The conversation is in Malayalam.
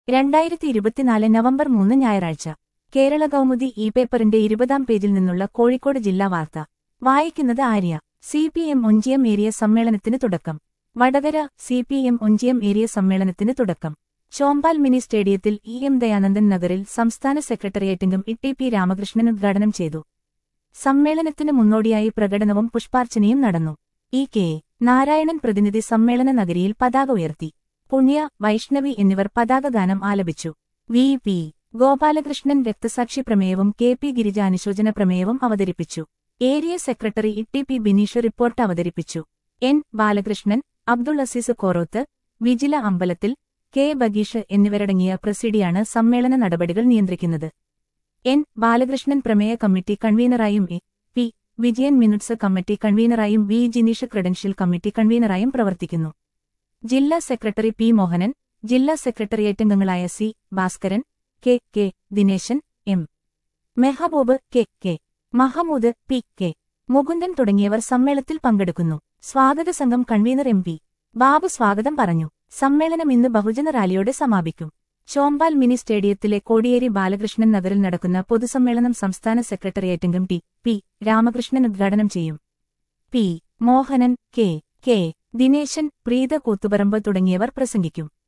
രണ്ടായിരത്തി ഇരുപത്തിനാല് നവംബർ മൂന്ന് ഞായറാഴ്ച കേരള കൗമുദി ഇ പേപ്പറിന്റെ ഇരുപതാം പേജിൽ നിന്നുള്ള കോഴിക്കോട് ജില്ലാ വാർത്ത വായിക്കുന്നത് Arya C P M Onchiyam area സമ്മേളനത്തിന് തുടക്കം Vadakara C P M Onchiyam area സമ്മേളനത്തിന് തുടക്കം ചോമ്പാൽ മിനി സ്റ്റേഡിയത്തിൽ ഇ എം ദയാനന്ദൻ നഗറിൽ സംസ്ഥാന സെക്രട്ടേറിയറ്റിംഗും ഇ പി രാമകൃഷ്ണൻ ഉദ്ഘാടനം ചെയ്തു സമ്മേളനത്തിന് മുന്നോടിയായി പ്രകടനവും പുഷ്പാർച്ചനയും നടന്നു ഇ കെ നാരായണൻ പ്രതിനിധി സമ്മേളന നഗരിയിൽ പതാക ഉയർത്തി പുണ്യ വൈഷ്ണവി എന്നിവർ പതാകഗാനം ആലപിച്ചു വി പി ഗോപാലകൃഷ്ണൻ രക്തസാക്ഷി പ്രമേയവും കെ പി ഗിരിജ അനുശോചന പ്രമേയവും അവതരിപ്പിച്ചു area secretary E P Bineesh report അവതരിപ്പിച്ചു എൻ ബാലകൃഷ്ണൻ അബ്ദുൾ അസീസ് കോറോത്ത് വിജില അമ്പലത്തിൽ കെ ബഗീഷ് എന്നിവരടങ്ങിയ പ്രസിഡിയാണ് സമ്മേളന നടപടികൾ നിയന്ത്രിക്കുന്നത് എൻ ബാലകൃഷ്ണൻ പ്രമേയ കമ്മിറ്റി കൺവീനറായും A P Vijayan minutes committee കൺവീനറായും വി ജിനീഷ് ക്രെഡൻഷ്യൽ കമ്മിറ്റി കൺവീനറായും പ്രവർത്തിക്കുന്നു ജില്ലാ സെക്രട്ടറി പി മോഹനൻ ജില്ലാ സെക്രട്ടേറിയറ്റ് അംഗങ്ങളായ C Bhaskaran K K Dineshan M Mehboob K K Mahmood P K Mukundan തുടങ്ങിയവർ സമ്മേളനത്തിൽ പങ്കെടുക്കുന്നു സ്വാഗത സംഘം കൺവീനർ എം പി ബാബു സ്വാഗതം പറഞ്ഞു സമ്മേളനം ഇന്ന് ബഹുജന റാലിയോടെ സമാപിക്കും ചോമ്പാൽ മിനി സ്റ്റേഡിയത്തിലെ കോടിയേരി ബാലകൃഷ്ണൻ നഗറിൽ നടക്കുന്ന പൊതുസമ്മേളനം സംസ്ഥാന സെക്രട്ടേറിയറ്റംഗം ടി പി രാമകൃഷ്ണൻ ഉദ്ഘാടനം ചെയ്യും P Mohanan K K Dineshan Preetha Koothuparamba തുടങ്ങിയവർ പ്രസംഗിക്കും